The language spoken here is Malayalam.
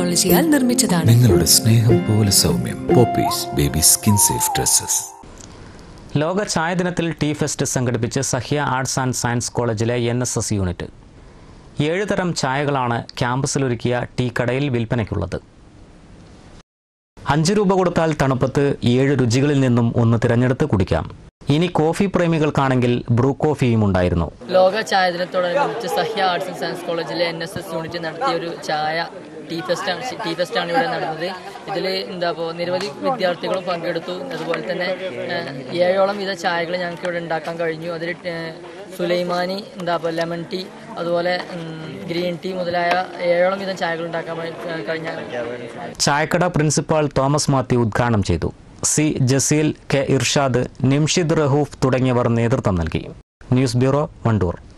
ടെക്നോളജിയാൽ നിർമ്മിച്ചതാണ് നിങ്ങളുടെ സ്നേഹം പോലെ സൗമ്യം Popees baby skin safe dresses ലോക ചായ ദിനത്തിൽ ടീ ഫെസ്റ്റ് സംഘടിപ്പിച്ച് സഹ്യ ആർട്സ് ആൻഡ് സയൻസ് കോളേജിലെ എൻ എസ് എസ് യൂണിറ്റ് ഏഴ് തരം ചായകളാണ് ക്യാമ്പസിലൊരുക്കിയ ടീ കടയിൽ വിൽപ്പനയ്ക്കുള്ളത് അഞ്ച് രൂപ കൊടുത്താൽ തണുപ്പത്ത് ഏഴ് രുചികളിൽ നിന്നും ഒന്ന് തിരഞ്ഞെടുത്ത് കുടിക്കാം ഇനി കോഫി പ്രേമികൾക്കാണെങ്കിൽ ബ്രൂ കോഫിയും ഉണ്ടായിരുന്നു ലോക ചായ ദിനത്തോടനുബന്ധിച്ച് സഹ്യ ആർട്സ് ആൻഡ് സയൻസ് കോളേജിലെ എൻ എസ് എസ് യൂണിറ്റ് നടത്തിയ ഒരു ചായ ടീ ഫെസ്റ്റ് ആണ് ടീ ഫെസ്റ്റ് ആണ് ഇവിടെ നടന്നത് ഇതിൽ എന്താ ഇപ്പോൾ നിരവധി വിദ്യാർത്ഥികളും പങ്കെടുത്തു അതുപോലെ തന്നെ ഏഹ്, ഏഴോളം വിധ ചായകൾ ഞങ്ങൾക്ക് ഇവിടെ ഉണ്ടാക്കാൻ കഴിഞ്ഞു അതിൽ ഏഹ്, സുലൈമാനി എന്താ ഇപ്പോൾ ലെമൺ ടീ അതുപോലെ ഉം, ഗ്രീൻ ടീ മുതലായ ഏഴോളം വിധം ചായകൾ ഉണ്ടാക്കാൻ വഴി- കഴിഞ്ഞ ചായക്കട പ്രിൻസിപ്പാൾ തോമസ് മാത്യു ഉദ്ഘാടനം ചെയ്തു സി ജസീൽ കെ ഇർഷാദ് നിംഷിദ് റഹൂഫ് തുടങ്ങിയവർ നേതൃത്വം നൽകി ന്യൂസ് ബ്യൂറോ വണ്ടൂർ